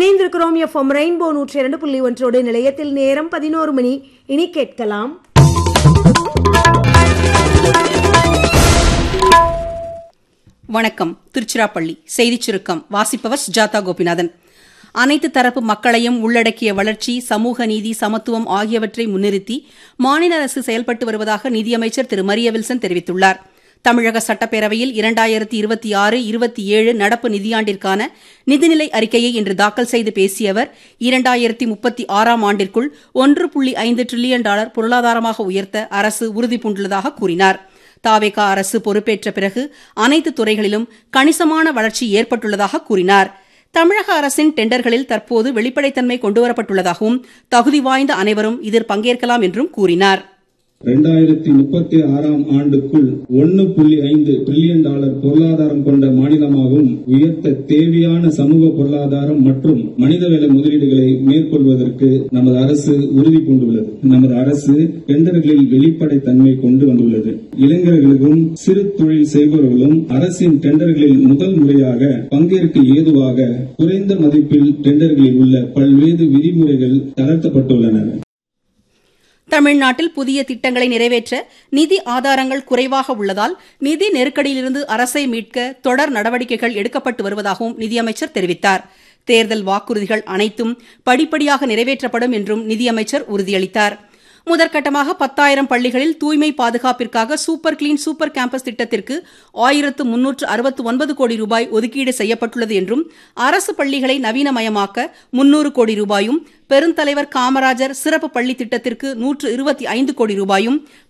இணைந்திருக்கிறோம் FM rainbow நூற்றி இரண்டு புள்ளி ஒன்றோடு நிலையத்தில் நேரம் பதினோரு மணி இனி கேட்கலாம் வணக்கம் திருச்சிராப்பள்ளி செய்திச் சுருக்கம் வாசிப்பவர் சுஜாதா கோபிநாதன் அனைத்து தரப்பு மக்களையும் உள்ளடக்கிய வளர்ச்சி சமூக நீதி சமத்துவம் ஆகியவற்றை முன்னிறுத்தி மாநில அரசு செயல்பட்டு வருவதாக நிதியமைச்சர் திரு மரிய வில்சன் தெரிவித்துள்ளார் தமிழக சட்டப்பேரவையில் இரண்டாயிரத்தி இருபத்தி ஆறு இருபத்தி ஏழு நடப்பு நிதியாண்டிற்கான நிதிநிலை அறிக்கையை இன்று தாக்கல் செய்து பேசிய அவர் இரண்டாயிரத்தி முப்பத்தி ஆறாம் ஆண்டிற்குள் ஒன்று புள்ளி ஐந்து டிரில்லியன் டாலர் பொருளாதாரமாக உயர்த்த அரசு உறுதிபூண்டுள்ளதாக கூறினார் தாவேகா அரசு பொறுப்பேற்ற பிறகு அனைத்து துறைகளிலும் கணிசமான வளர்ச்சி ஏற்பட்டுள்ளதாக கூறினார் தமிழக அரசின் டெண்டர்களில் தற்போது வெளிப்படைத்தன்மை கொண்டுவரப்பட்டுள்ளதாகவும் தகுதி வாய்ந்த அனைவரும் இதில் பங்கேற்கலாம் என்றும் கூறினார் ரெண்டாயிரத்தி முப்பத்தி ஆறாம் ஆண்டுக்குள் ஒன்னு புள்ளி ஐந்து டிரில்லியன் டாலர் பொருளாதாரம் கொண்ட மாநிலமாகவும் உயர்த்த தேவையான சமூக பொருளாதாரம் மற்றும் மனிதவள முதலீடுகளை மேற்கொள்வதற்கு நமது அரசு உறுதி பூண்டுள்ளது நமது அரசு டெண்டர்களில் வெளிப்படைத்தன்மை கொண்டு வந்துள்ளது இளைஞர்களுக்கும் சிறு தொழில் செய்பவர்களும் அரசின் டெண்டர்களில் முதல் முறையாக பங்கேற்க ஏதுவாக குறைந்த மதிப்பில் டெண்டர்களில் உள்ள பல்வேறு விதிமுறைகள் தளர்த்தப்பட்டுள்ளன தமிழ்நாட்டில் புதிய திட்டங்களை நிறைவேற்ற நிதி ஆதாரங்கள் குறைவாக உள்ளதால் நிதி நெருக்கடியிலிருந்து அரசை மீட்க தொடர் நடவடிக்கைகள் எடுக்கப்பட்டு வருவதாகவும் நிதியமைச்சர் தெரிவித்தார் தேர்தல் வாக்குறுதிகள் அனைத்தும் படிப்படியாக நிறைவேற்றப்படும் என்றும் நிதியமைச்சர் உறுதியளித்தார் முதற்கட்டமாக பத்தாயிரம் பள்ளிகளில் தூய்மை பாதுகாப்பிற்காக சூப்பர் கிளீன் சூப்பர் கேம்பஸ் திட்டத்திற்கு ஆயிரத்து முன்னூற்று அறுபத்து ஒன்பது கோடி ரூபாய் ஒதுக்கீடு செய்யப்பட்டுள்ளது என்றும் அரசு பள்ளிகளை நவீனமயமாக்க முன்னூறு கோடி ரூபாயும் பெருந்தலைவர் காமராஜர் சிறப்பு பள்ளி திட்டத்திற்கு நூற்று இருபத்தி ஐந்து கோடி ரூபாயும்